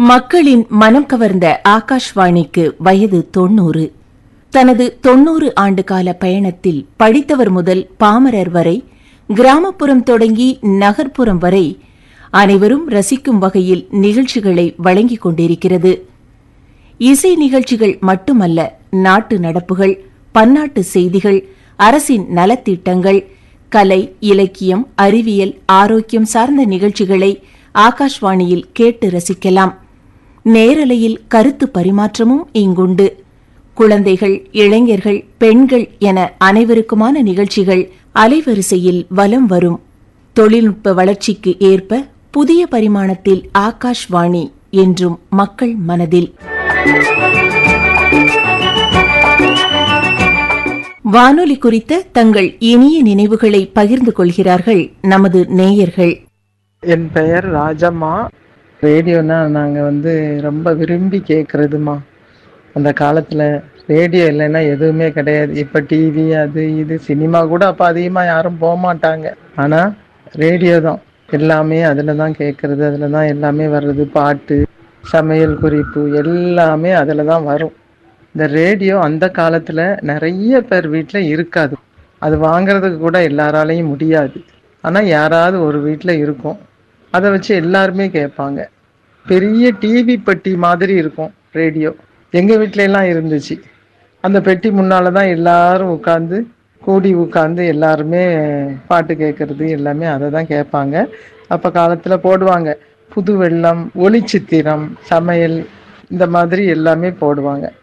மக்களின் மனம் கவர்ந்த ஆகாஷ்வாணிக்கு வயது தொன்னூறு தனது தொன்னூறு ஆண்டுகால பயணத்தில் படித்தவர் முதல் பாமரர் வரை கிராமப்புறம் தொடங்கி நகர்ப்புறம் வரை அனைவரும் ரசிக்கும் வகையில் நிகழ்ச்சிகளை வழங்கிக் கொண்டிருக்கிறது இசை நிகழ்ச்சிகள் மட்டுமல்ல நாட்டு நடப்புகள் பன்னாட்டு செய்திகள் அரசின் நலத்திட்டங்கள் கலை இலக்கியம் அறிவியல் ஆரோக்கியம் சார்ந்த நிகழ்ச்சிகளை ஆகாஷ்வாணியில் கேட்டு ரசிக்கலாம் நேரலையில் கருத்து பரிமாற்றமும் இங்குண்டு குழந்தைகள் இளைஞர்கள் பெண்கள் என அனைவருக்குமான நிகழ்ச்சிகள் அலைவரிசையில் வலம் வரும் தொழில்நுட்ப வளர்ச்சிக்கு ஏற்ப புதிய பரிமாணத்தில் ஆகாஷ்வாணி என்றும் மக்கள் மனதில் வானொலி குறித்த தங்கள் இனிய நினைவுகளை பகிர்ந்து கொள்கிறார்கள் நமது நேயர்கள் என் பெயர் ராஜம்மா ரேடியோனா நாங்கள் வந்து ரொம்ப விரும்பி கேட்குறதுமா அந்த காலத்தில் ரேடியோ இல்லைன்னா எதுவுமே கிடையாது இப்போ டிவி அது இது சினிமா கூட அப்போ அதிகமாக யாரும் போக மாட்டாங்க ஆனால் ரேடியோ தான் எல்லாமே அதில் தான் கேட்குறது அதில் தான் எல்லாமே வர்றது பாட்டு சமையல் குறிப்பு எல்லாமே அதில் தான் வரும் இந்த ரேடியோ அந்த காலத்தில் நிறைய பேர் வீட்டில் இருக்காது அது வாங்குறதுக்கு கூட எல்லாராலையும் முடியாது ஆனால் யாராவது ஒரு வீட்டில் இருக்கும் அதை வச்சு எல்லாருமே கேட்பாங்க பெரிய டிவி பெட்டி மாதிரி இருக்கும் ரேடியோ எங்கள் வீட்ல எல்லாம் இருந்துச்சு அந்த பெட்டி முன்னால தான் எல்லாரும் உட்காந்து கூடி உட்காந்து எல்லாருமே பாட்டு கேட்கறது எல்லாமே அதை தான் கேட்பாங்க அப்போ காலத்தில் போடுவாங்க புது வெள்ளம் ஒளிச்சித்திரம் சமையல் இந்த மாதிரி எல்லாமே போடுவாங்க